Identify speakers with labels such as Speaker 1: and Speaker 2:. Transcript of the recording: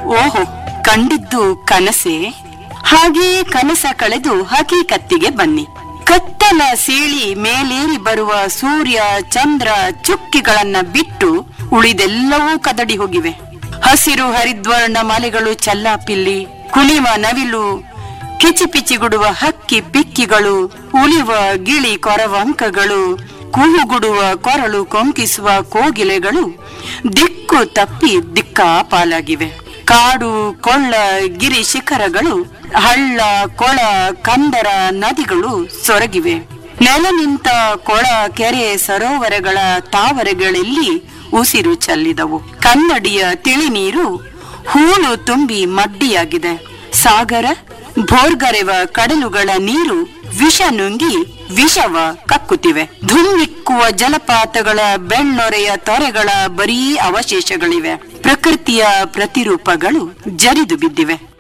Speaker 1: ಓಹೋ ಕಂಡಿದ್ದು ಕನಸೆ ಹಾಗೆ ಕನಸ ಕಳೆದು ಹಕೀಕತ್ತಿಗೆ ಬನ್ನಿ ಕತ್ತಲ ಸೀಳಿ ಮೇಲೇರಿ ಬರುವ ಸೂರ್ಯ ಚಂದ್ರ ಚುಕ್ಕಿಗಳನ್ನ ಬಿಟ್ಟು ಉಳಿದೆಲ್ಲವೂ ಕದಡಿ ಹೋಗಿವೆ ಹಸಿರು ಹರಿದ್ವರ್ಣ ಮಲೆಗಳು ಚಲ್ಲಾಪಿಲ್ಲಿ ಕುಣಿವ ನವಿಲು ಕಿಚಿಪಿಚಿಗುಡುವ ಹಕ್ಕಿ ಪಿಕ್ಕಿಗಳು ಉಳಿವ ಗಿಳಿ ಕೊರವಂಕಗಳು ಕೂಗುಡುವ ಕೊರಳು ಕೊಂಕಿಸುವ ಕೋಗಿಲೆಗಳು ದಿಕ್ಕು ತಪ್ಪಿ ದಿಕ್ಕಾಪಾಲಾಗಿವೆ ಕಾಡು ಕೊಳ್ಳ ಗಿರಿ ಶಿಖರಗಳು ಹಳ್ಳ ಕೊಳ ಕಂದರ ನದಿಗಳು ಸೊರಗಿವೆ ನೆಲ ನಿಂತ ಕೊಳ ಕೆರೆ ಸರೋವರಗಳ ತಾವರೆಗಳಲ್ಲಿ ಉಸಿರು ಚೆಲ್ಲಿದವು ಕನ್ನಡಿಯ ತಿಳಿನೀರು ಹೂಳು ತುಂಬಿ ಮಡ್ಡಿಯಾಗಿದೆ ಸಾಗರ ಭೋರ್ಗರೆವ ಕಡಲುಗಳ ನೀರು ವಿಷ ನುಂಗಿ ವಿಷವ ಕಕ್ಕುತ್ತಿವೆ ಧುಮ್ಮಿಕ್ಕುವ ಜಲಪಾತಗಳ ಬೆಣ್ಣೊರೆಯ ತೊರೆಗಳ ಬರೀ ಅವಶೇಷಗಳಿವೆ ಪ್ರಕೃತಿಯ ಪ್ರತಿರೂಪಗಳು ಜರಿದು ಬಿದ್ದಿವೆ